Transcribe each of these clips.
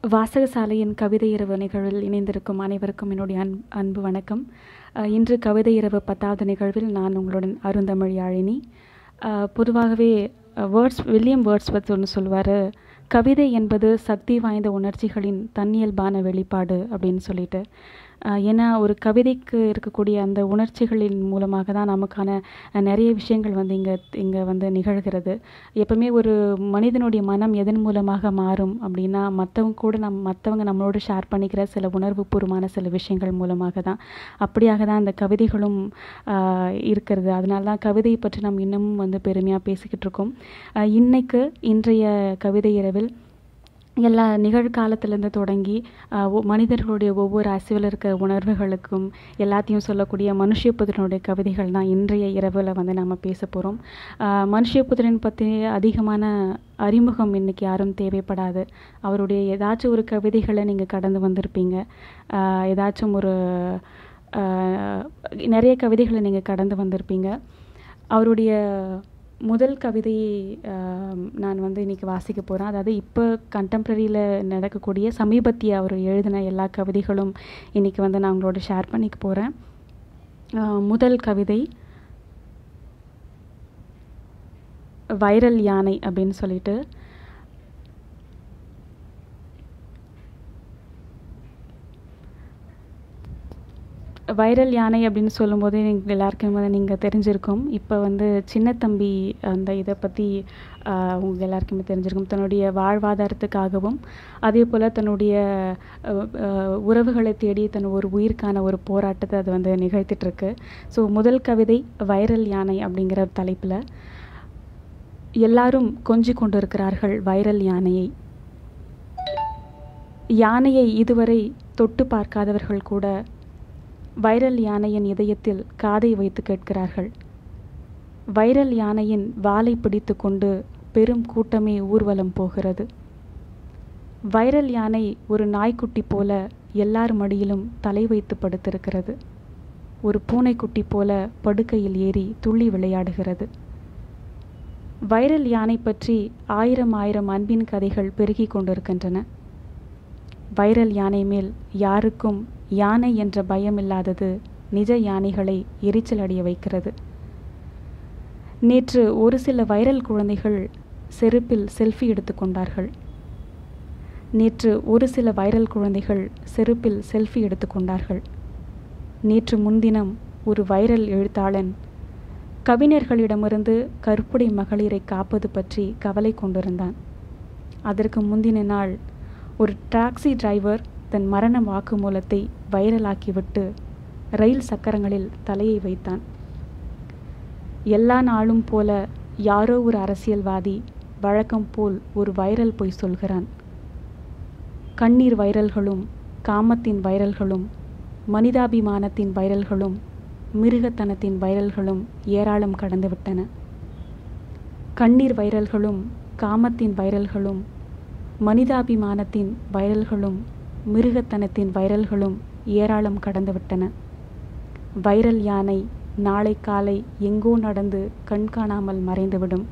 வாசகசாலையின் கவிதை இரவு நிகழ்வில் இணைந்திருக்கும் அனைவருக்கும் என்னுடைய அன் அன்பு வணக்கம் அஹ், இன்று கவிதை இரவு பத்தாவது நிகழ்வில் நான் உங்களுடன் அருந்தமிழ் யாழினி அஹ், பொதுவாகவே வேர்ட்ஸ் வில்லியம் வேர்ட்ஸ்வர்த் ஒன்று சொல்லுவார் கவிதை என்பது சக்தி வாய்ந்த உணர்ச்சிகளின் தன்னியல்பான வெளிப்பாடு அப்படின்னு சொல்லிட்டு அஹ், ஏன்னா ஒரு கவிதைக்கு இருக்கக்கூடிய அந்த உணர்ச்சிகளின் மூலமாக தான் நமக்கான அஹ், நிறைய விஷயங்கள் வந்து இங்கே இங்கே வந்து நிகழ்கிறது எப்பவுமே ஒரு மனிதனுடைய மனம் எதன் மூலமாக மாறும் அப்படின்னா மற்றவங்க கூட நம் மற்றவங்க நம்மளோட ஷேர் பண்ணிக்கிற சில உணர்வுபூர்வமான சில விஷயங்கள் மூலமாக தான் அப்படியாக தான் அந்த கவிதைகளும் ஆஹ், இருக்கிறது அதனால தான் கவிதையை பற்றி நாம் இன்னமும் வந்து பெருமையாக பேசிக்கிட்டு இருக்கோம் ஆஹ், இன்னைக்கு இன்றைய கவிதை இரவில் எல்லா நிகழ்காலத்திலேருந்து தொடங்கி ஆஹ், ஒ- மனிதர்களுடைய ஒவ்வொரு அசைவில் இருக்கிற உணர்வுகளுக்கும் எல்லாத்தையும் சொல்லக்கூடிய மனுஷியபுத்திரனுடைய கவிதைகள் தான் இன்றைய இரவில் வந்து நம்ம பேச போகிறோம் மனுஷியபுத்திரன் பற்றி அதிகமான அறிமுகம் இன்னைக்கு யாரும் தேவைப்படாது அவருடைய ஏதாச்சும் ஒரு கவிதைகளை நீங்கள் கடந்து வந்திருப்பீங்க ஆஹ், ஏதாச்சும் ஒரு ஆஹ், நிறைய கவிதைகளை நீங்கள் கடந்து வந்திருப்பீங்க அவருடைய முதல் கவிதையை ஆம், நான் வந்து இன்னைக்கு வாசிக்க போகிறேன் அதாவது இப்போ கண்டெம்ப்ரரியில் நடக்கக்கூடிய சமீபத்திய அவர் எழுதின எல்லா கவிதைகளும் இன்னைக்கு வந்து நான் உங்களோட ஷேர் பண்ணிக்க போகிறேன் முதல் கவிதை வைரல் யானை அப்படின்னு சொல்லிட்டு வைரல் யானை அப்படின்னு சொல்லும்போது நீங்கள் எல்லாருக்கும் வந்து நீங்கள் தெரிஞ்சிருக்கும் இப்போ வந்து சின்னத்தம்பி அந்த இதை பற்றி உங்கள் எல்லாருக்குமே தெரிஞ்சிருக்கும் தன்னுடைய வாழ்வாதாரத்துக்காகவும் அதே போல் தன்னுடைய அஹ், அஹ், உறவுகளை தேடி தன் ஒரு உயிருக்கான ஒரு போராட்டத்தை அது வந்து நிகழ்த்திட்டு இருக்கு ஸோ முதல் கவிதை வைரல் யானை அப்படிங்கிற தலைப்பில் எல்லாரும் கொஞ்சிக் கொண்டிருக்கிறார்கள் வைரல் யானையை யானையை இதுவரை தொட்டு பார்க்காதவர்கள் கூட வைரல் யானையின் இதயத்தில் காதை வைத்து கேட்கிறார்கள் வைரல் யானையின் வாலை பிடித்து கொண்டு பெரும் கூட்டமே ஊர்வலம் போகிறது வைரல் யானை ஒரு நாய்க்குட்டி போல எல்லார் மடியிலும் தலை வைத்து படுத்திருக்கிறது ஒரு பூனைக்குட்டி போல படுக்கையில் ஏறி துள்ளி விளையாடுகிறது வைரல் யானை பற்றி ஆயிரம் ஆயிரம் அன்பின் கதைகள் பெருகிக் கொண்டிருக்கின்றன வைரல் யானை மேல் யாருக்கும் யானை என்ற பயம் இல்லாதது நிஜ யானைகளை எரிச்சல் அடைய வைக்கிறது நேற்று ஒரு சில வைரல் குழந்தைகள் செருப்பில் செல்ஃபி எடுத்துக்கொண்டார்கள் நேற்று ஒரு சில வைரல் குழந்தைகள் செருப்பில் செல்ஃபி எடுத்துக்கொண்டார்கள் நேற்று முன்தினம் ஒரு வைரல் எழுத்தாளன் கவிஞர்களிடமிருந்து கருப்புடை மகளிரை காப்பது பற்றி கவலை கொண்டிருந்தான் அதற்கு முந்தின நாள் ஒரு டாக்ஸி டிரைவர் தன் மரண வாக்குமூலத்தை வைரலாக்கிவிட்டு ரயில் சக்கரங்களில் தலையை வைத்தான் எல்லா நாளும் போல யாரோ ஒரு அரசியல்வாதி வழக்கம் போல் ஒரு வைரல் பொய் சொல்கிறான் கண்ணீர் வைரல்களும் காமத்தின் வைரல்களும் மனிதாபிமானத்தின் வைரல்களும் மிருகத்தனத்தின் வைரல்களும் ஏராளம் கடந்துவிட்டன கண்ணீர் வைரல்களும் காமத்தின் வைரல்களும் மனிதாபிமானத்தின் வைரல்களும் மிருகத்தனத்தின் வைரல்களும் ஏராளம் கடந்துவிட்டன வைரல் யானை நாளை காலை எங்கோ நடந்து கண் காணாமல் மறைந்துவிடும்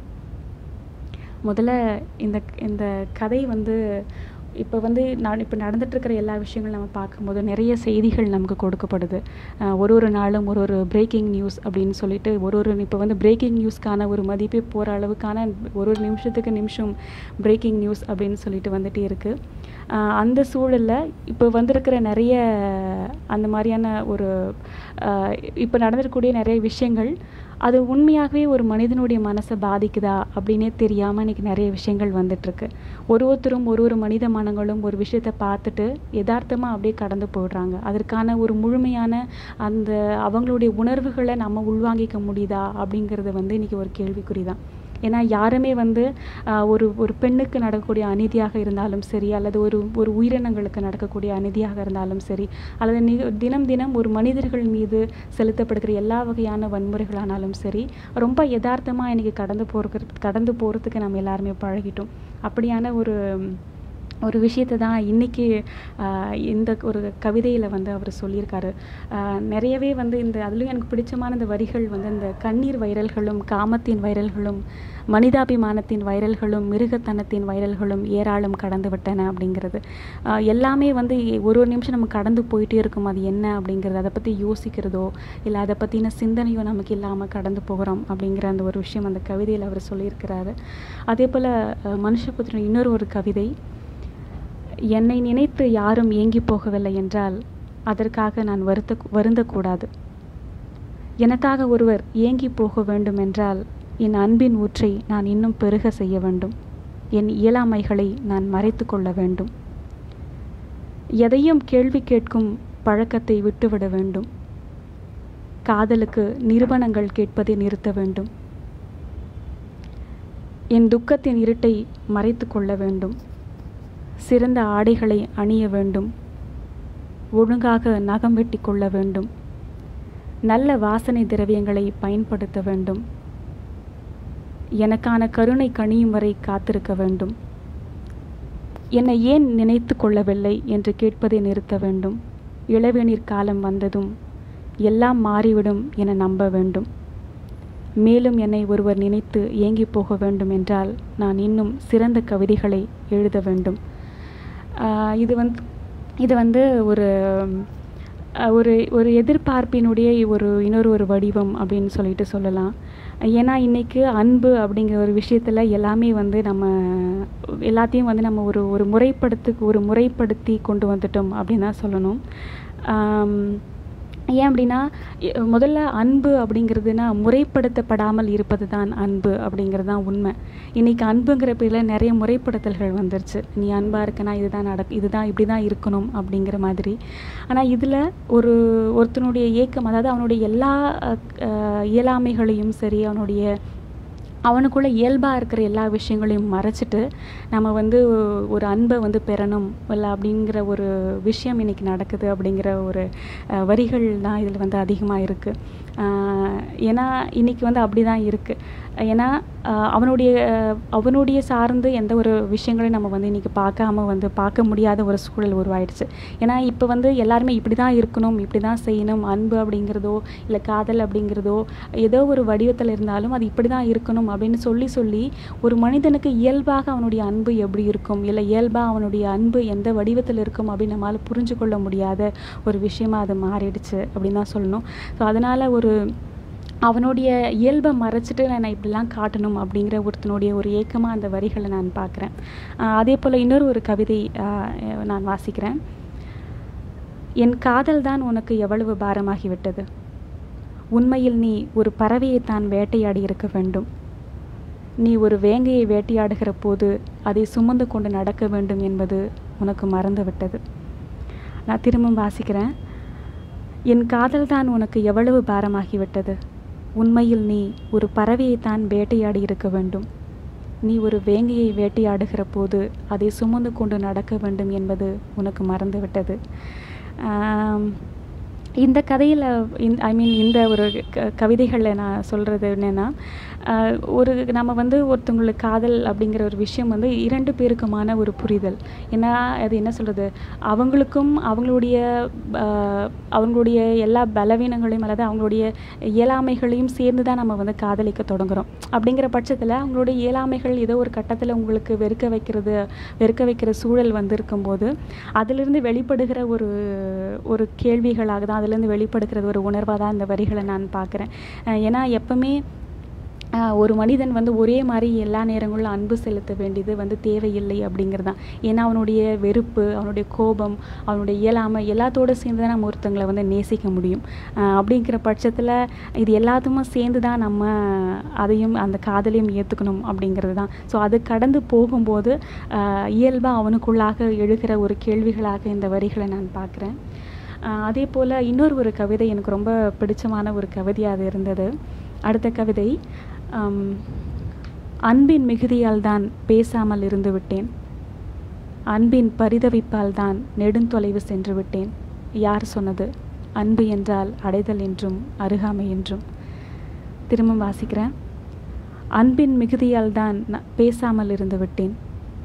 முதல்ல இந்த இந்த கதை வந்து இப்போ வந்து நான் இப்போ நடந்துட்டுருக்கிற எல்லா விஷயங்களும் நம்ம பார்க்கும்போது நிறைய செய்திகள் நமக்கு கொடுக்கப்படுது அஹ் ஒரு ஒரு நாளும் ஒரு ஒரு பிரேக்கிங் நியூஸ் அப்படின்னு சொல்லிட்டு ஒரு ஒரு இப்போ வந்து பிரேக்கிங் நியூஸ்க்கான ஒரு மதிப்பே போகிற அளவுக்கான ஒரு ஒரு நிமிஷத்துக்கு நிமிஷம் பிரேக்கிங் நியூஸ் அப்படின்னு சொல்லிட்டு வந்துட்டே இருக்குது அஹ் அந்த சூழலில் இப்போ வந்திருக்கிற நிறைய அந்த மாதிரியான ஒரு அஹ் இப்போ நடந்திருக்கக்கூடிய நிறைய விஷயங்கள் அது உண்மையாகவே ஒரு மனிதனுடைய மனசை பாதிக்குதா அப்படின்னே தெரியாமல் இன்னைக்கு நிறைய விஷயங்கள் வந்துட்டுருக்கு ஒரு ஒருத்தரும் ஒரு ஒரு மனித மனங்களும் ஒரு விஷயத்தை பார்த்துட்டு யதார்த்தமாக அப்படியே கடந்து போயிடுறாங்க அதற்கான ஒரு முழுமையான அந்த அவங்களுடைய உணர்வுகளை நம்ம உள்வாங்கிக்க முடியுதா அப்படிங்கிறது வந்து இன்னைக்கு ஒரு கேள்விக்குறி தான் ஏன்னா யாருமே வந்து ஆஹ், ஒரு ஒரு பெண்ணுக்கு நடக்கக்கூடிய அநீதியாக இருந்தாலும் சரி அல்லது ஒரு ஒரு உயிரினங்களுக்கு நடக்கக்கூடிய அநீதியாக இருந்தாலும் சரி அல்லது நி தினம் தினம் ஒரு மனிதர்கள் மீது செலுத்தப்படுகிற எல்லா வகையான வன்முறைகளானாலும் சரி ரொம்ப யதார்த்தமாக இன்னைக்கு கடந்து போகிறது கடந்து போகிறதுக்கு நம்ம எல்லாருமே பழகிட்டோம் அப்படியான ஒரு ஒரு விஷயத்தை தான் இன்றைக்கி இந்த ஒரு கவிதையில் வந்து அவர் சொல்லியிருக்காரு ஆஹ் நிறையவே வந்து இந்த அதுலேயும் எனக்கு பிடிச்சமான இந்த வரிகள் வந்து இந்த கண்ணீர் வைரல்களும் காமத்தின் வைரல்களும் மனிதாபிமானத்தின் வைரல்களும் மிருகத்தனத்தின் வைரல்களும் ஏராளம் கடந்து விட்டன அப்படிங்கிறது ஆஹ் எல்லாமே வந்து ஒரு ஒரு நிமிஷம் நம்ம கடந்து போயிட்டே இருக்கும் அது என்ன அப்படிங்கிறது அதை பற்றி யோசிக்கிறதோ இல்லை அதை பற்றின சிந்தனையோ நமக்கு இல்லாமல் கடந்து போகிறோம் அப்படிங்கிற அந்த ஒரு விஷயம் அந்த கவிதையில் அவர் சொல்லியிருக்கிறாரு அதே போல் மனுஷபுத்திரன் இன்னொரு ஒரு கவிதை என்னை நினைத்து யாரும் ஏங்கி போகவில்லை என்றால் அதற்காக நான் வருத்த வருந்தக்கூடாது எனக்காக ஒருவர் ஏங்கி போக வேண்டும் என்றால் என் அன்பின் ஊற்றை நான் இன்னும் பெருக செய்ய வேண்டும் என் இயலாமைகளை நான் மறைத்து கொள்ள வேண்டும் எதையும் கேள்வி கேட்கும் பழக்கத்தை விட்டுவிட வேண்டும் காதலுக்கு நிறுவனங்கள் கேட்பதை நிறுத்த வேண்டும் என் துக்கத்தின் இருட்டை மறைத்து கொள்ள வேண்டும் சிறந்த ஆடைகளை அணிய வேண்டும் ஒழுங்காக நகம் வெட்டி கொள்ள வேண்டும் நல்ல வாசனை திரவியங்களை பயன்படுத்த வேண்டும் எனக்கான கருணை கனியும் வரை காத்திருக்க வேண்டும் என்னை ஏன் நினைத்து கொள்ளவில்லை என்று கேட்பதை நிறுத்த வேண்டும் இளவேநீர் காலம் வந்ததும் எல்லாம் மாறிவிடும் என நம்ப வேண்டும் மேலும் என்னை ஒருவர் நினைத்து ஏங்கி போக வேண்டும் என்றால் நான் இன்னும் சிறந்த கவிதைகளை எழுத வேண்டும் ஆஹ் இது வந்து இது வந்து ஒரு அஹ் ஒரு ஒரு எதிர்பார்ப்பினுடைய ஒரு இன்னொரு ஒரு வடிவம் அப்படின்னு சொல்லிட்டு சொல்லலாம் ஏன்னா இன்றைக்கி அன்பு அப்படிங்கிற ஒரு விஷயத்தில் எல்லாமே வந்து நம்ம எல்லாத்தையும் வந்து நம்ம ஒரு ஒரு முறைப்படுத்து ஒரு முறைப்படுத்தி கொண்டு வந்துட்டோம் அப்படின்னு தான் சொல்லணும் ஆம், ஏன் அப்படின்னா எ- முதல்ல அன்பு அப்படிங்கிறதுனா முறைப்படுத்தப்படாமல் இருப்பது தான் அன்பு அப்படிங்கிறது தான் உண்மை இன்றைக்கி அன்புங்கிற பேரில் நிறைய முறைப்படுத்தல்கள் வந்துருச்சு நீ அன்பாக இருக்கனா இதுதான் நடக் இதுதான் இப்படி தான் இருக்கணும் அப்படிங்கிற மாதிரி ஆனால் இதில் ஒரு ஒருத்தனுடைய ஏக்கம் அதாவது அவனுடைய எல்லா அஹ், அஹ், இயலாமைகளையும் சரி அவனுடைய அவனுக்குள்ள இயல்பாக இருக்கிற எல்லா விஷயங்களையும் மறைச்சிட்டு நம்ம வந்து ஒரு அன்பை வந்து பெறணும் இல்லை அப்படிங்கிற ஒரு விஷயம் இன்னைக்கு நடக்குது அப்படிங்கிற ஒரு அஹ், வரிகள் தான் இதில் வந்து அதிகமாக இருக்குது ஏன்னா இன்னைக்கு வந்து அப்படி தான் இருக்குது ஏன்னா அஹ், அவனுடைய அஹ், அவனுடைய சார்ந்து எந்த ஒரு விஷயங்களையும் நம்ம வந்து இன்றைக்கி பார்க்காம வந்து பார்க்க முடியாத ஒரு சூழல் உருவாயிடுச்சு ஏன்னா இப்போ வந்து எல்லாருமே இப்படி தான் இருக்கணும் இப்படி தான் செய்யணும் அன்பு அப்படிங்கிறதோ இல்லை காதல் அப்படிங்கிறதோ ஏதோ ஒரு வடிவத்தில் இருந்தாலும் அது இப்படி தான் இருக்கணும் அப்படின்னு சொல்லி சொல்லி ஒரு மனிதனுக்கு இயல்பாக அவனுடைய அன்பு எப்படி இருக்கும் இல்லை இயல்பாக அவனுடைய அன்பு எந்த வடிவத்தில் இருக்கும் அப்படின்னு நம்மளால் புரிஞ்சு கொள்ள முடியாத ஒரு விஷயமா அது மாறிடுச்சு அப்படின்னு தான் சொல்லணும் ஸோ அதனால் ஒரு அவனுடைய இயல்பை மறைச்சிட்டு நான் இப்படிலாம் காட்டணும் அப்படிங்கிற ஒருத்தனுடைய ஒரு ஏக்கமாக அந்த வரிகளை நான் பார்க்குறேன் அதே போல் இன்னொரு ஒரு கவிதை ஆஹ் நான் வாசிக்கிறேன் என் காதல் தான் உனக்கு எவ்வளவு பாரமாகிவிட்டது உண்மையில் நீ ஒரு பறவையைத்தான் வேட்டையாடி இருக்க வேண்டும் நீ ஒரு வேங்கையை வேட்டையாடுகிற போது அதை சுமந்து கொண்டு நடக்க வேண்டும் என்பது உனக்கு மறந்துவிட்டது நான் திரும்பவும் வாசிக்கிறேன் என் காதல் தான் உனக்கு எவ்வளவு பாரமாகிவிட்டது உண்மையில் நீ ஒரு பறவையைத்தான் வேட்டையாடி இருக்க வேண்டும் நீ ஒரு வேங்கையை வேட்டையாடுகிற போது அதை சுமந்து கொண்டு நடக்க வேண்டும் என்பது உனக்கு மறந்துவிட்டது ஆம், இந்த கதையில் ஐ மீன் இந்த ஒரு க கவிதைகளில் நான் சொல்கிறது என்னென்னா ஆஹ், ஒரு நம்ம வந்து ஒருத்தவங்களுக்கு காதல் அப்படிங்கிற ஒரு விஷயம் வந்து இரண்டு பேருக்குமான ஒரு புரிதல் ஏன்னா அது என்ன சொல்கிறது அவங்களுக்கும் அவங்களுடைய ஆஹ், அவங்களுடைய எல்லா பலவீனங்களையும் அல்லது அவங்களுடைய இயலாமைகளையும் சேர்ந்து தான் நம்ம வந்து காதலிக்க தொடங்குறோம் அப்படிங்கிற பட்சத்தில் அவங்களுடைய இயலாமைகள் ஏதோ ஒரு கட்டத்தில் உங்களுக்கு வெறுக்க வைக்கிறது வெறுக்க வைக்கிற சூழல் வந்து இருக்கும்போது அதிலிருந்து வெளிப்படுகிற ஒரு ஒரு கேள்விகளாக தான் அதிலிருந்து வெளிப்படுகிறது ஒரு உணர்வாக தான் இந்த வரிகளை நான் பார்க்குறேன் ஏன்னா எப்பவுமே ஆஹ் ஒரு மனிதன் வந்து ஒரே மாதிரி எல்லா நேரங்களிலும் அன்பு செலுத்த வேண்டியது வந்து தேவையில்லை அப்படிங்கிறது தான் ஏன்னா அவனுடைய வெறுப்பு அவனுடைய கோபம் அவனுடைய இயலாமை எல்லாத்தோட சேர்ந்து தான் நம்ம ஒருத்தங்களை வந்து நேசிக்க முடியும் ஆஹ் அப்படிங்கிற பட்சத்தில் இது எல்லாத்துமே சேர்ந்து தான் நம்ம அதையும் அந்த காதலையும் ஏற்றுக்கணும் அப்படிங்கிறது தான் ஸோ அது கடந்து போகும்போது இயல்பாக அவனுக்குள்ளாக எழுகிற ஒரு கேள்விகளாக இந்த வரிகளை நான் பார்க்குறேன் அதே போல் இன்னொரு ஒரு கவிதை எனக்கு ரொம்ப பிடிச்சமான ஒரு கவிதையாக அது இருந்தது அடுத்த கவிதை ஆம், அன்பின் மிகுதியால் தான் பேசாமல் இருந்து விட்டேன் அன்பின் பரிதவிப்பால் தான் நெடுந்தொலைவு சென்று விட்டேன் யார் சொன்னது அன்பு என்றால் அடைதல் என்றும் அருகாமை என்றும் திரும்ப வாசிக்கிறேன் அன்பின் மிகுதியால் தான் நான் பேசாமல் இருந்து விட்டேன்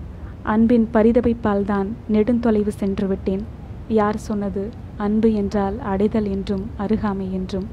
அன்பின் பரிதபிப்பால் தான் நெடுந்தொலைவு சென்று விட்டேன் யார் சொன்னது அன்பு என்றால் அடைதல் என்றும் அருகாமை என்றும்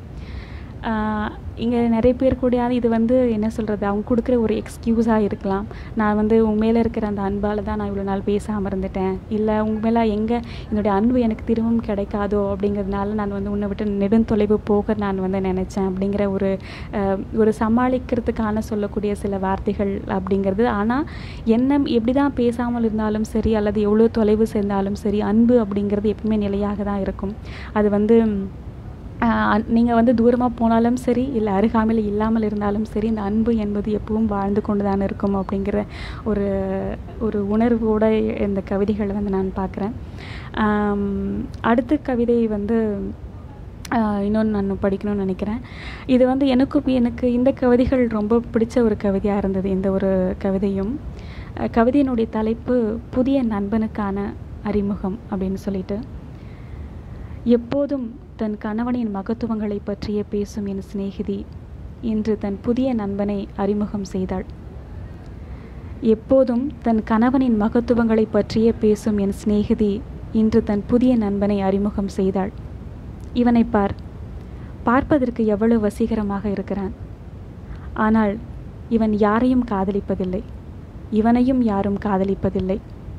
இங்கே நிறைய பேர் கூட இது வந்து என்ன சொல்கிறது அவங்க கொடுக்குற ஒரு எக்ஸ்கியூஸாக இருக்கலாம் நான் வந்து உன் மேலே இருக்கிற அந்த அன்பால் தான் நான் இவ்வளோ நாள் பேசாமல் இருந்துட்டேன் இல்லை உங்க மேலே எங்கே என்னுடைய அன்பு எனக்கு திரும்பவும் கிடைக்காதோ அப்படிங்கிறதுனால நான் வந்து உன்னை விட்டு நெடுந்தொலைவு போக நான் வந்து நினச்சேன் அப்படிங்கிற ஒரு அஹ், ஒரு சமாளிக்கிறதுக்கான சொல்லக்கூடிய சில வார்த்தைகள் அப்படிங்கிறது ஆனால் என்ன எப்படி தான் பேசாமல் இருந்தாலும் சரி அல்லது எவ்வளோ தொலைவு சேர்ந்தாலும் சரி அன்பு அப்படிங்கிறது எப்பவுமே நிலையாக தான் இருக்கும் அது வந்து நீங்கள் வந்து தூரமாக போனாலும் சரி இல்லை அருகாமையில் இல்லாமல் இருந்தாலும் சரி இந்த அன்பு என்பது எப்பவும் வாழ்ந்து கொண்டு தான் இருக்கும் அப்படிங்கிற ஒரு ஒரு உணர்வோட இந்த கவிதைகளை வந்து நான் பார்க்குறேன் அடுத்த கவிதை வந்து இன்னொன்று நான் படிக்கணும்னு நினைக்கிறேன் இது வந்து எனக்கும் எனக்கு இந்த கவிதைகள் ரொம்ப பிடிச்ச ஒரு கவிதையாக இருந்தது இந்த ஒரு கவிதையும் அஹ் கவிதையினுடைய தலைப்பு புதிய நண்பனுக்கான அறிமுகம் அப்படின்னு சொல்லிட்டு எப்போதும் தன் கணவனின் மகத்துவங்களை பற்றிய பேசும் என் சிநேகிதி இன்று தன் புதிய நண்பனை அறிமுகம் செய்தாள் எப்போதும் தன் கணவனின் மகத்துவங்களை பற்றிய பேசும் என் சிநேகிதி இன்று தன் புதிய நண்பனை அறிமுகம் செய்தாள் இவனை பார் பார்ப்பதற்கு எவ்வளவு வசீகரமாக இருக்கிறான் ஆனால் இவன் யாரையும் காதலிப்பதில்லை இவனையும் யாரும் காதலிப்பதில்லை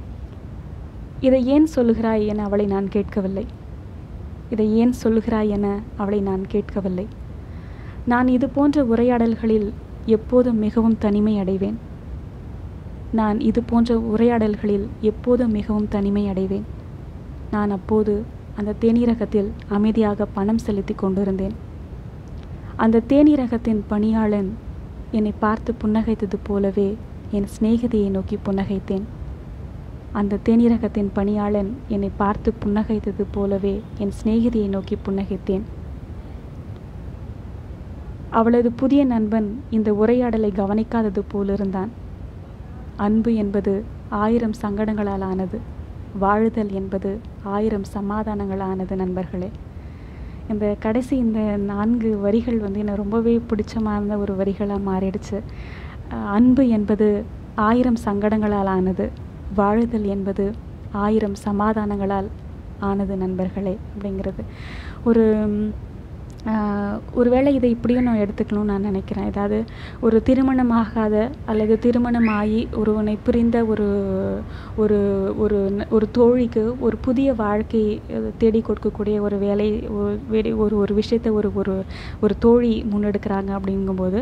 இதை ஏன் சொல்லுகிறாய் என அவளை நான் கேட்கவில்லை இதை ஏன் சொல்லுகிறாய் என அவளை நான் கேட்கவில்லை நான் இது போன்ற உரையாடல்களில் எப்போதும் மிகவும் தனிமை அடைவேன் நான் இது போன்ற உரையாடல்களில் எப்போதும் மிகவும் தனிமை அடைவேன் நான் அப்போது அந்த தேநீரகத்தில் அமைதியாக பணம் செலுத்தி கொண்டிருந்தேன் அந்த தேநீரகத்தின் பணியாளன் என்னை பார்த்து புன்னகைத்தது போலவே என் சிநேகிதியை நோக்கி புன்னகைத்தேன் அந்த தேநீரகத்தின் பணியாளன் என்னை பார்த்து புன்னகைத்தது போலவே என் சிநேகிதியை நோக்கி புன்னகைத்தேன் அவளது புதிய நண்பன் இந்த உரையாடலை கவனிக்காதது போலிருந்தான் அன்பு என்பது ஆயிரம் சங்கடங்களால் ஆனது வாழுதல் என்பது ஆயிரம் சமாதானங்களானது நண்பர்களே இந்த கடைசி இந்த நான்கு வரிகள் வந்து எனக்கு ரொம்பவே பிடிச்சமான ஒரு வரிகளாக மாறிடுச்சு அஹ் அன்பு என்பது ஆயிரம் சங்கடங்களால் ஆனது வாழுதல் என்பது ஆயிரம் சமாதானங்களால் ஆனது நண்பர்களே அப்படிங்கிறது ஒரு ஆஹ், ஒருவேளை இதை இப்படியும் நான் எடுத்துக்கணும்னு நான் நினைக்கிறேன் ஏதாவது ஒரு திருமணமாகாத அல்லது திருமணமாகி ஒருவனை புரிந்த ஒரு ஒரு ஒரு ந- ஒரு தோழிக்கு ஒரு புதிய வாழ்க்கை அஹ், தேடி கொடுக்கக்கூடிய ஒரு வேலை ஒரு வேலை- ஒரு ஒரு விஷயத்தை ஒரு ஒரு ஒரு தோழி முன்னெடுக்கிறாங்க அப்படிங்கும்போது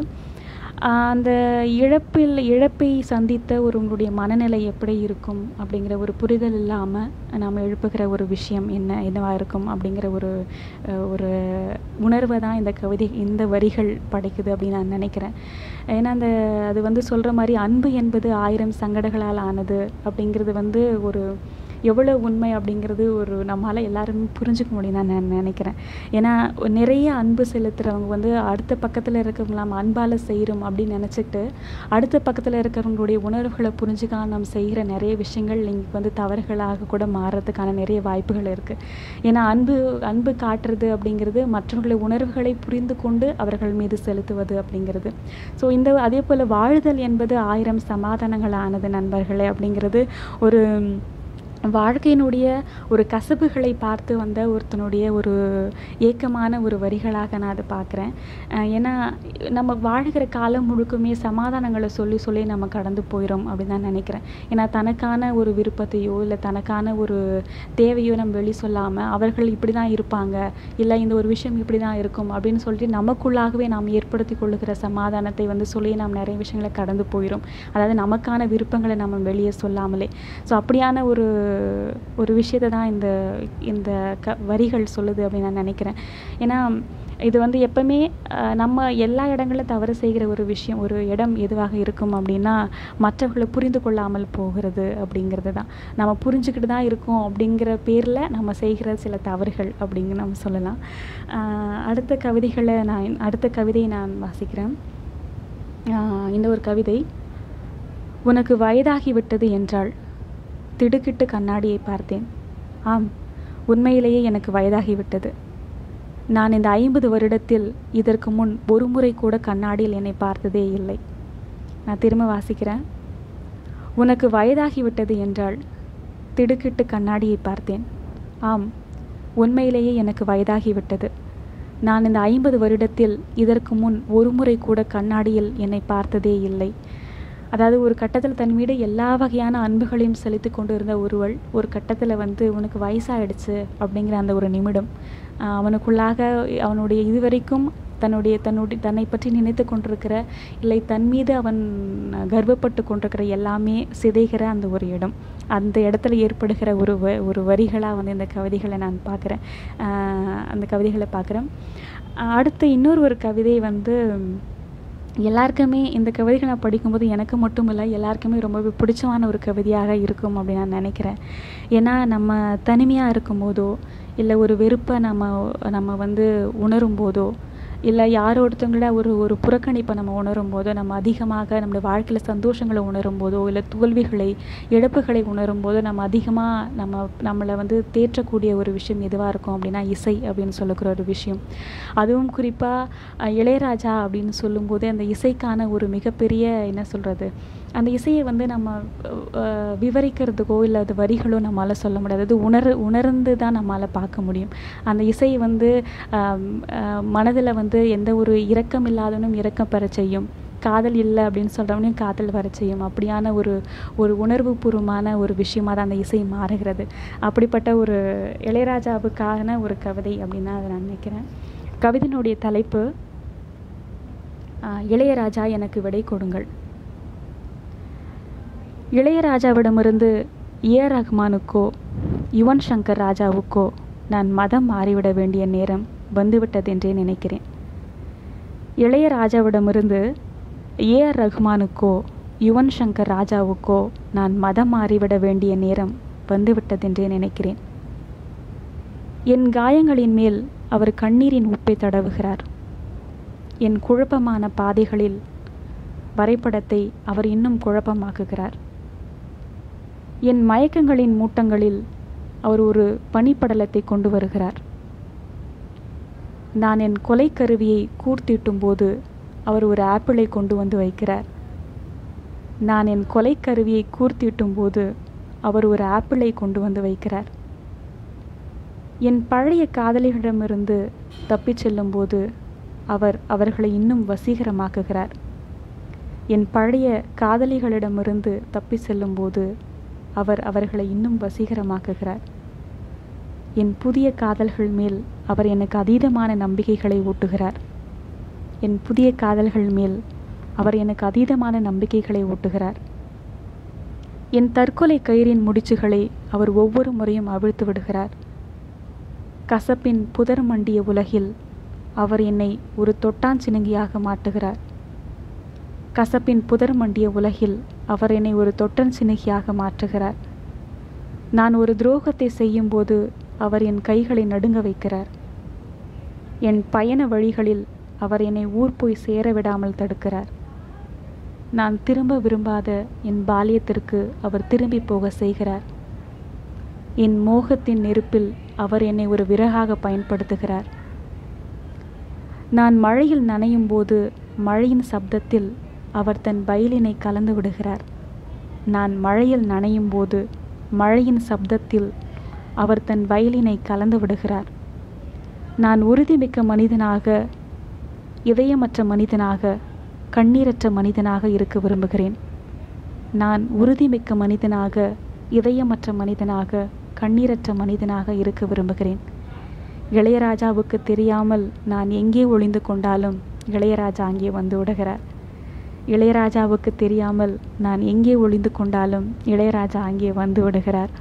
ஆஹ் அந்த இழப்பில் இழப்பை சந்தித்த ஒரு உங்களுடைய மனநிலை எப்படி இருக்கும் அப்படிங்கிற ஒரு புரிதல் இல்லாமல் நாம் எழுப்புகிற ஒரு விஷயம் என்ன என்னவாக இருக்கும் அப்படிங்கிற ஒரு அஹ், ஒரு உணர்வை தான் இந்த கவிதை இந்த வரிகள் படைக்குது அப்படின்னு நான் நினைக்கிறேன் ஏன்னா அந்த அது வந்து சொல்கிற மாதிரி அன்பு என்பது ஆயிரம் சங்கடங்களால் ஆனது அப்படிங்கிறது வந்து ஒரு எவ்வளோ உண்மை அப்படிங்கிறது ஒரு நம்மளால் எல்லாருமே புரிஞ்சுக்க முடியும் நான் நான் நினைக்கிறேன் ஏன்னா நிறைய அன்பு செலுத்துகிறவங்க வந்து அடுத்த பக்கத்தில் இருக்கிறவங்க நம்ம அன்பால் செய்கிறோம் அப்படின்னு நினச்சிக்கிட்டு அடுத்த பக்கத்தில் இருக்கிறவங்களுடைய உணர்வுகளை புரிஞ்சுக்காம நம்ம செய்கிற நிறைய விஷயங்கள் இன்னைக்கு வந்து தவறுகளாக கூட மாறுறதுக்கான நிறைய வாய்ப்புகள் இருக்குது ஏன்னா அன்பு அன்பு காட்டுறது அப்படிங்கிறது மற்றவர்களுடைய உணர்வுகளை புரிந்து கொண்டு அவர்கள் மீது செலுத்துவது அப்படிங்கிறது ஸோ இந்த அதே போல் வாழுதல் என்பது ஆயிரம் சமாதானங்கள் ஆனது நண்பர்களே அப்படிங்கிறது ஒரு வாழ்க்கையினுடைய ஒரு கசப்புகளை பார்த்து வந்த ஒருத்தனுடைய ஒரு ஏக்கமான ஒரு வரிகளாக நான் அதை பார்க்குறேன் ஏன்னா நம்ம வாழ்கிற காலம் முழுக்குமே சமாதானங்களை சொல்லி சொல்லி நம்ம கடந்து போயிடும் அப்படின்னு தான் நினைக்கிறேன் ஏன்னா தனக்கான ஒரு விருப்பத்தையோ இல்லை தனக்கான ஒரு தேவையோ நம்ம வெளி சொல்லாமல் அவர்கள் இப்படி தான் இருப்பாங்க இல்லை இந்த ஒரு விஷயம் இப்படி தான் இருக்கும் அப்படின்னு சொல்லிட்டு நமக்குள்ளாகவே நாம் ஏற்படுத்தி கொள்ளுகிற சமாதானத்தை வந்து சொல்லி நாம் நிறைய விஷயங்களை கடந்து போயிடும் அதாவது நமக்கான விருப்பங்களை நம்ம வெளியே சொல்லாமலே ஸோ அப்படியான ஒரு ஒரு விஷயத்தை தான் இந்த இந்த க வரிகள் சொல்லுது அப்படின்னு நான் நினைக்கிறேன் ஏன்னா இது வந்து எப்பவுமே அஹ், நம்ம எல்லா இடங்களிலும் தவறு செய்கிற ஒரு விஷயம் ஒரு இடம் எதுவாக இருக்கும் அப்படின்னா மற்றவர்களை புரிந்து கொள்ளாமல் போகிறது அப்படிங்கிறது தான் நம்ம புரிஞ்சுக்கிட்டு தான் இருக்கோம் அப்படிங்கிற பேரில் நம்ம செய்கிற சில தவறுகள் அப்படிங்க நம்ம சொல்லலாம் அஹ், அடுத்த கவிதைகளை நான் அடுத்த கவிதையை நான் வாசிக்கிறேன் அஹ், இந்த ஒரு கவிதை உனக்கு வயதாகிவிட்டது என்றாள் திடுக்கிட்டு கண்ணாடியை பார்த்தேன் ஆம் உண்மையிலேயே எனக்கு வயதாகிவிட்டது நான் இந்த ஐம்பது வருடத்தில் இதற்கு முன் ஒரு முறை கூட கண்ணாடியில் என்னை பார்த்ததே இல்லை நான் திரும்ப வாசிக்கிறேன் உனக்கு வயதாகிவிட்டது என்றாள் திடுக்கிட்டு கண்ணாடியை பார்த்தேன் ஆம் உண்மையிலேயே எனக்கு வயதாகிவிட்டது நான் இந்த ஐம்பது வருடத்தில் இதற்கு முன் ஒருமுறை கூட கண்ணாடியில் என்னை பார்த்ததே இல்லை அதாவது ஒரு கட்டத்தில் தன் மீது எல்லா வகையான அன்புகளையும் செலுத்தி கொண்டு இருந்த ஒருவள் ஒரு கட்டத்தில் வந்து உனக்கு வயசாயிடுச்சு அப்படிங்கிற அந்த ஒரு நிமிடம் ஆஹ் அவனுக்குள்ளாக அவனுடைய இதுவரைக்கும் தன்னுடைய தன்னுடைய தன்னை பற்றி நினைத்து கொண்டிருக்கிற இல்லை தன் மீது அவன் கர்வப்பட்டு கொண்டிருக்கிற எல்லாமே சிதைகிற அந்த ஒரு இடம் அந்த இடத்துல ஏற்படுகிற ஒரு வ ஒரு வரிகளாக வந்து இந்த கவிதைகளை நான் பார்க்குறேன் அந்த கவிதைகளை பார்க்குறேன் அடுத்து இன்னொரு ஒரு கவிதை வந்து எல்லாருக்குமே இந்த கவிதைகளை நான் படிக்கும்போது எனக்கு மட்டும் இல்லை எல்லாருக்குமே ரொம்பவே பிடிச்சமான ஒரு கவிதையாக இருக்கும் அப்படின்னு நான் நினைக்கிறேன் ஏன்னா நம்ம தனிமையாக இருக்கும்போதோ இல்லை ஒரு வெறுப்பை நம்ம நம்ம வந்து உணரும் போதோ இல்லை யாரோ ஒருத்தங்கள ஒரு ஒரு புறக்கணிப்பை நம்ம உணரும் போதோ நம்ம அதிகமாக நம்மளுடைய வாழ்க்கையில் சந்தோஷங்களை உணரும் போதோ இல்லை தோல்விகளை இழப்புகளை உணரும் போதோ நம்ம அதிகமாக நம்ம நம்மளை வந்து தேற்றக்கூடிய ஒரு விஷயம் எதுவாக இருக்கும் அப்படின்னா இசை அப்படின்னு சொல்லக்கூடிய ஒரு விஷயம் அதுவும் குறிப்பாக இளையராஜா அப்படின்னு சொல்லும்போது அந்த இசைக்கான ஒரு மிகப்பெரிய என்ன சொல்கிறது அந்த இசையை வந்து நம்ம அஹ், விவரிக்கிறதுக்கோ இல்லை அது வரிகளோ நம்மளால் சொல்ல முடியாது அது உணர் உணர்ந்து தான் நம்மளால் பார்க்க முடியும் அந்த இசை வந்து மனதில் வந்து எந்த ஒரு இரக்கம் இல்லாதவனும் இரக்கம் பெற செய்யும் காதல் இல்லை அப்படின்னு சொல்கிறவனையும் காதல் வர செய்யும் அப்படியான ஒரு ஒரு உணர்வு பூர்வமான ஒரு விஷயமாக தான் அந்த இசை மாறுகிறது அப்படிப்பட்ட ஒரு இளையராஜாவுக்கான ஒரு கவிதை அப்படின்னு தான் அதை நான் நினைக்கிறேன் கவிதையினுடைய தலைப்பு ஆஹ், இளையராஜா எனக்கு விடை கொடுங்கள் இளையராஜாவிடமிருந்து ஏ ஆர் ரஹ்மானுக்கோ யுவன் சங்கர் ராஜாவுக்கோ நான் மதம் மாறிவிட வேண்டிய நேரம் வந்துவிட்டதென்றே நினைக்கிறேன் இளையராஜாவிடமிருந்து ஏ ஆர் ரஹ்மானுக்கோ யுவன் சங்கர் ராஜாவுக்கோ நான் மதம் மாறிவிட வேண்டிய நேரம் வந்துவிட்டதென்றே நினைக்கிறேன் என் காயங்களின் மேல் அவர் கண்ணீரின் உப்பை தடவுகிறார் என் குழப்பமான பாதைகளில் வரைபடத்தை அவர் இன்னும் குழப்பமாக்குகிறார் என் மயக்கங்களின் மூட்டங்களில் அவர் ஒரு பனிப்படலத்தை கொண்டு வருகிறார் நான் என் கொலை கருவியை கூர்த்திட்டும் போது அவர் ஒரு ஆப்பிளை கொண்டு வந்து வைக்கிறார் நான் என் கொலை கருவியை கூர்த்திட்டும் போது அவர் ஒரு ஆப்பிளை கொண்டு வந்து வைக்கிறார் என் பழைய காதலிகளிடமிருந்து தப்பிச் செல்லும்போது அவர் அவர்களை இன்னும் வசீகரமாக்குகிறார் என் பழைய காதலிகளிடமிருந்து தப்பி செல்லும்போது அவர் அவர்களை இன்னும் வசீகரமாக்குகிறார் என் புதிய காதல்கள் மேல் அவர் எனக்கு அதீதமான நம்பிக்கைகளை ஊட்டுகிறார் என் புதிய காதல்கள் மேல் அவர் எனக்கு அதீதமான நம்பிக்கைகளை ஊட்டுகிறார் என் தற்கொலை கயிறின் முடிச்சுகளை அவர் ஒவ்வொரு முறையும் அவிழ்த்து விடுகிறார் கசப்பின் புதர் மண்டிய உலகில் அவர் என்னை ஒரு தொட்டான் சினுங்கியாக மாட்டுகிறார் கசப்பின் புதர் மண்டிய உலகில் அவர் என்னை ஒரு தொட்டன் சினுகியாக மாற்றுகிறார் நான் ஒரு துரோகத்தை செய்யும்போது அவர் என் கைகளை நடுங்க வைக்கிறார் என் பயண வழிகளில் அவர் என்னை ஊர் போய் சேர விடாமல் தடுக்கிறார் நான் திரும்ப விரும்பாத என் பாலியத்திற்கு அவர் திரும்பி போக செய்கிறார் என் மோகத்தின் நெருப்பில் அவர் என்னை ஒரு விறகாக பயன்படுத்துகிறார் நான் மழையில் நனையும் போது மழையின் சப்தத்தில் அவர் தன் வயலினை கலந்து விடுகிறார் நான் மழையில் நனையும் போது மழையின் சப்தத்தில் அவர் தன் வயலினை கலந்து விடுகிறார் நான் உறுதிமிக்க மனிதனாக இதயமற்ற மனிதனாக கண்ணீரற்ற மனிதனாக இருக்க விரும்புகிறேன் நான் உறுதிமிக்க மனிதனாக இதயமற்ற மனிதனாக கண்ணீரற்ற மனிதனாக இருக்க விரும்புகிறேன் இளையராஜாவுக்கு தெரியாமல் நான் எங்கே ஒளிந்து கொண்டாலும் இளையராஜா அங்கே வந்து விடுகிறார் இளையராஜாவுக்கு தெரியாமல் நான் எங்கே ஒளிந்து கொண்டாலும் இளையராஜா அங்கே வந்து விடுகிறார்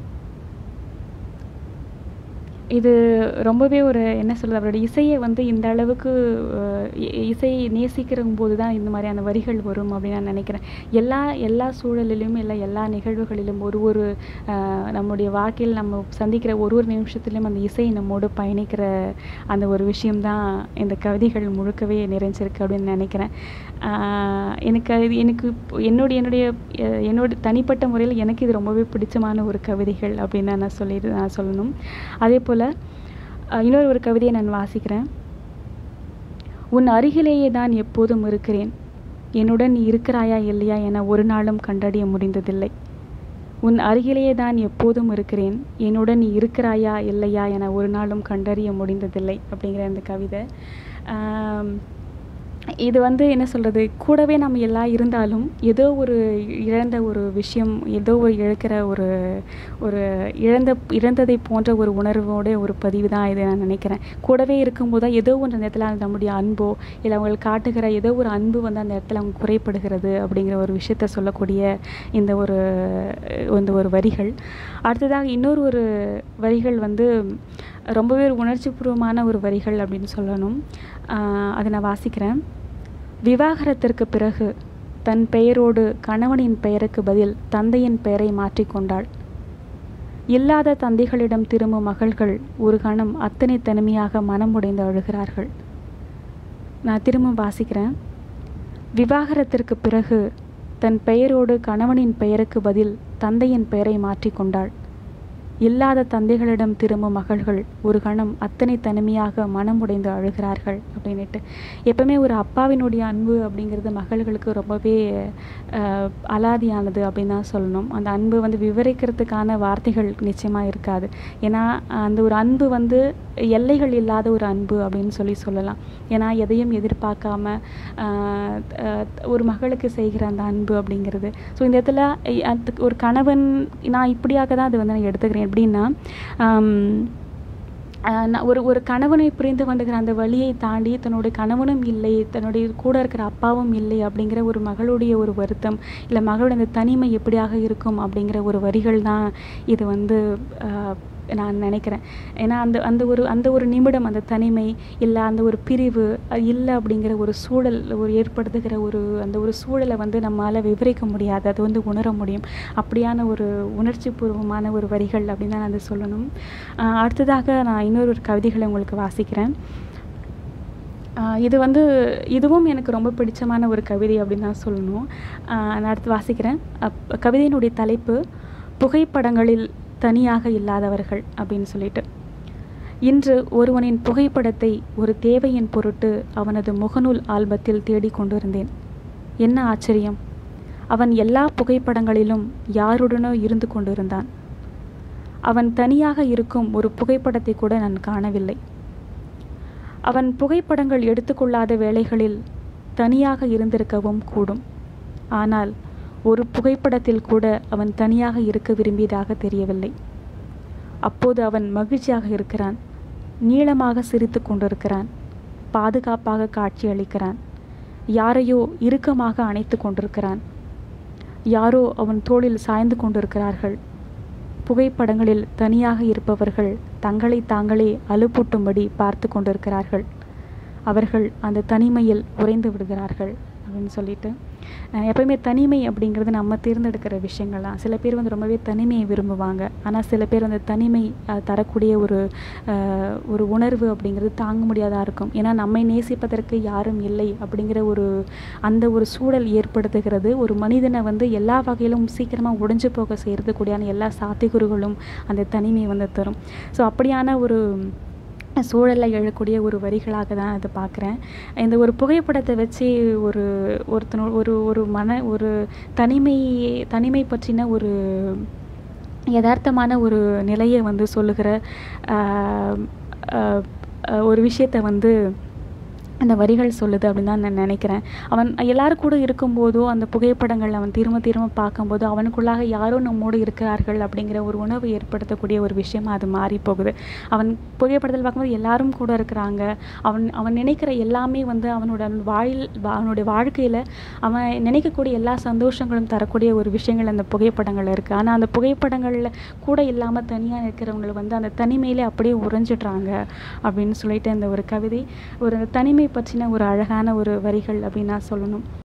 இது ரொம்பவே ஒரு என்ன சொல்கிறது அவரோட இசையை வந்து இந்த அளவுக்கு அஹ், இ- இசையை நேசிக்கிற போது தான் இந்த மாதிரியான வரிகள் வரும் அப்படின்னு நான் நினைக்கிறேன் எல்லா எல்லா சூழலிலும் இல்லை எல்லா நிகழ்வுகளிலும் ஒரு ஒரு அஹ், நம்முடைய வாழ்க்கையில் நம்ம சந்திக்கிற ஒரு ஒரு நிமிஷத்துலையும் அந்த இசை நம்மோடு பயணிக்கிற அந்த ஒரு விஷயம்தான் இந்த கவிதைகள் முழுக்கவே நிறைஞ்சிருக்கு அப்படின்னு நினைக்கிறேன் ஆஹ், எனக்கு அது எனக்கு இப்போ என்னுடைய என்னுடைய அஹ், என்னோட தனிப்பட்ட முறையில் எனக்கு இது ரொம்பவே பிடிச்சமான ஒரு கவிதைகள் அப்படின்னு தான் நான் சொல்லி நான் சொல்லணும் அதே போல் இன்னொரு ஒரு கவிதையை நான் வாசிக்கிறேன் உன் அருகிலேயே தான் எப்போதும் இருக்கிறேன் என்னுடன் நீ இருக்கிறாயா இல்லையா என ஒரு நாளும் கண்டறிய முடிந்ததில்லை உன் அருகிலேயே தான் எப்போதும் இருக்கிறேன் என்னுடன் நீ இருக்கிறாயா இல்லையா என ஒரு நாளும் கண்டறிய முடிந்ததில்லை அப்படிங்கிற அந்த கவிதை ஆம், இது வந்து என்ன சொல்கிறது கூடவே நம்ம எல்லாம் இருந்தாலும் ஏதோ ஒரு இழந்த ஒரு விஷயம் ஏதோ ஒரு இழக்கிற ஒரு ஒரு இழந்த இழந்ததை போன்ற ஒரு உணர்வோட ஒரு பதிவு தான் இதை நான் நினைக்கிறேன் கூடவே இருக்கும்போது தான் ஏதோ ஒன்று அந்த இடத்துல நம்முடைய அன்போ இல்லை அவங்களுக்கு காட்டுகிற ஏதோ ஒரு அன்பு வந்து அந்த இடத்துல அவங்க குறைப்படுகிறது அப்படிங்கிற ஒரு விஷயத்த சொல்லக்கூடிய இந்த ஒரு இந்த ஒரு வரிகள் அடுத்ததாக இன்னொரு ஒரு வரிகள் வந்து ரொம்பவே ஒரு உணர்ச்சிபூர்வமான ஒரு வரிகள் அப்படின்னு சொல்லணும் ஆஹ் அதை நான் வாசிக்கிறேன் விவாகரத்திற்கு பிறகு தன் பெயரோடு கணவனின் பெயருக்கு பதில் தந்தையின் பெயரை மாற்றிக்கொண்டாள் இல்லாத தந்தைகளிடம் திரும்பும் மகள்கள் ஒரு கணம் அத்தனை தனிமையாக மனம் உடைந்து அழுகிறார்கள் நான் திரும்ப வாசிக்கிறேன் விவாகரத்திற்கு பிறகு தன் பெயரோடு கணவனின் பெயருக்கு பதில் தந்தையின் பெயரை மாற்றிக்கொண்டாள் இல்லாத தந்தைகளிடம் திரும்பும் மகள்கள் ஒரு கணம் அத்தனை தனிமையாக மனம் உடைந்து அழுகிறார்கள் அப்படின்னுட்டு எப்பவுமே ஒரு அப்பாவினுடைய அன்பு அப்படிங்கிறது மகள்களுக்கு ரொம்பவே அஹ், அலாதியானது அப்படின்னு தான் சொல்லணும் அந்த அன்பு வந்து விவரிக்கிறதுக்கான வார்த்தைகள் நிச்சயமாக இருக்காது ஏன்னா அந்த ஒரு அன்பு வந்து எல்லைகள் இல்லாத ஒரு அன்பு அப்படின்னு சொல்லி சொல்லலாம் ஏன்னா எதையும் எதிர்பார்க்காம ஆஹ், அஹ், ஒரு மகளுக்கு செய்கிற அந்த அன்பு அப்படிங்கிறது ஸோ இந்த இடத்துல இ- அது ஒரு கணவன் நான் இப்படியாக தான் அது வந்து நான் எடுத்துக்கிறேன் எப்படின்னா ஆம், ஆஹ் நான் ஒரு ஒரு கணவனை புரிந்து கொண்டுகிற அந்த வழியை தாண்டி தன்னுடைய கணவனும் இல்லை தன்னுடைய கூட இருக்கிற அப்பாவும் இல்லை அப்படிங்கிற ஒரு மகளுடைய ஒரு வருத்தம் இல்லை மகளுடைய அந்த தனிமை எப்படியாக இருக்கும் அப்படிங்கிற ஒரு வரிகள் தான் இது வந்து ஆஹ், நான் நினைக்கிறேன் ஏன்னா அந்த அந்த ஒரு அந்த ஒரு நிமிடம் அந்த தனிமை இல்லை அந்த ஒரு பிரிவு அது இல்லை அப்படிங்கிற ஒரு சூழல் ஒரு ஏற்படுத்துகிற ஒரு அந்த ஒரு சூழலை வந்து நம்மளால் விவரிக்க முடியாது அது வந்து உணர முடியும் அப்படியான ஒரு உணர்ச்சி பூர்வமான ஒரு வரிகள் அப்படின்னு தான் நான் அதை சொல்லணும் ஆஹ் அடுத்ததாக நான் இன்னொரு ஒரு கவிதைகளை உங்களுக்கு வாசிக்கிறேன் ஆஹ் இது வந்து இதுவும் எனக்கு ரொம்ப பிடிச்சமான ஒரு கவிதை அப்படின்னு தான் சொல்லணும் ஆஹ் நான் அடுத்து வாசிக்கிறேன் அப் கவிதையினுடைய தலைப்பு புகைப்படங்களில் தனியாக இல்லாதவர்கள் அப்படின்னு சொல்லிட்டு இன்று ஒருவனின் புகைப்படத்தை ஒரு தேவையின் பொருட்டு அவனது முகநூல் ஆல்பத்தில் தேடிக் கொண்டிருந்தேன் என்ன ஆச்சரியம் அவன் எல்லா புகைப்படங்களிலும் யாருடனோ இருந்து கொண்டிருந்தான் அவன் தனியாக இருக்கும் ஒரு புகைப்படத்தை கூட நான் காணவில்லை அவன் புகைப்படங்கள் எடுத்துக்கொள்ளாத வேளைகளில் தனியாக இருந்திருக்கவும் கூடும் ஆனால் ஒரு புகைப்படத்தில் கூட அவன் தனியாக இருக்க விரும்பியதாக தெரியவில்லை அப்போது அவன் மகிழ்ச்சியாக இருக்கிறான் நீளமாக சிரித்து கொண்டிருக்கிறான் பாதுகாப்பாக காட்சியளிக்கிறான் யாரையோ இறுக்கமாக அணைத்து கொண்டிருக்கிறான் யாரோ அவன் தோளில் சாய்ந்து கொண்டிருக்கிறார்கள் புகைப்படங்களில் தனியாக இருப்பவர்கள் தங்களை தாங்களே அலுப்பூட்டும்படி பார்த்து கொண்டிருக்கிறார்கள் அவர்கள் அந்த தனிமையில் உறைந்து விடுகிறார்கள் அப்படின்னு சொல்லிட்டு அஹ் எப்பயுமே தனிமை அப்படிங்கிறது நம்ம தேர்ந்தெடுக்கிற விஷயங்கள் தான் சில பேர் வந்து ரொம்பவே தனிமையை விரும்புவாங்க ஆனால் சில பேர் அந்த தனிமை அஹ், தரக்கூடிய ஒரு அஹ், ஒரு உணர்வு அப்படிங்கிறது தாங்க முடியாதா இருக்கும் ஏன்னா நம்மை நேசிப்பதற்கு யாரும் இல்லை அப்படிங்கிற ஒரு அந்த ஒரு சூழல் ஏற்படுத்துகிறது ஒரு மனிதனை வந்து எல்லா வகையிலும் சீக்கிரமாக உடைஞ்சு போக செய்கிறதுக்கூடியான எல்லா சாத்தியக்கூறுகளும் அந்த தனிமையை வந்து தரும் ஸோ அப்படியான ஒரு சூழலில் எழக்கூடிய ஒரு வரிகளாக தான் அதை பார்க்குறேன் இந்த ஒரு புகைப்படத்தை வச்சு ஒரு ஒருத்தனோ ஒரு ஒரு மன ஒரு தனிமை தனிமை பற்றின ஒரு யதார்த்தமான ஒரு நிலையை வந்து சொல்லுகிற ஆஹ், ஆஹ், ஆஹ், ஒரு விஷயத்தை வந்து அந்த வரிகள் சொல்லுது அப்படின்னு தான் நான் நினைக்கிறேன் அவன் எல்லாரும் கூட இருக்கும்போதோ அந்த புகைப்படங்கள் அவன் திரும்ப திரும்ப பார்க்கும்போது அவனுக்குள்ளாக யாரோ நம்மோடு இருக்கிறார்கள் அப்படிங்கிற ஒரு உணர்வு ஏற்படுத்தக்கூடிய ஒரு விஷயமா அது மாறி போகுது அவன் புகைப்படத்தில் பார்க்கும்போது எல்லாரும் கூட இருக்கிறாங்க அவன் அவன் நினைக்கிற எல்லாமே வந்து அவனோட வாழ் அவனுடைய வாழ்க்கையில் அவன் நினைக்கக்கூடிய எல்லா சந்தோஷங்களும் தரக்கூடிய ஒரு விஷயங்கள் அந்த புகைப்படங்கள் இருக்குது ஆனால் அந்த புகைப்படங்களில் கூட இல்லாமல் தனியாக இருக்கிறவங்களை வந்து அந்த தனிமையிலே அப்படியே உறைஞ்சிடுறாங்க அப்படின்னு சொல்லிட்டு இந்த ஒரு கவிதை ஒரு தனிமை பற்றின ஒரு அழகான ஒரு வரிகள் அப்படின்னு நான் சொல்லணும்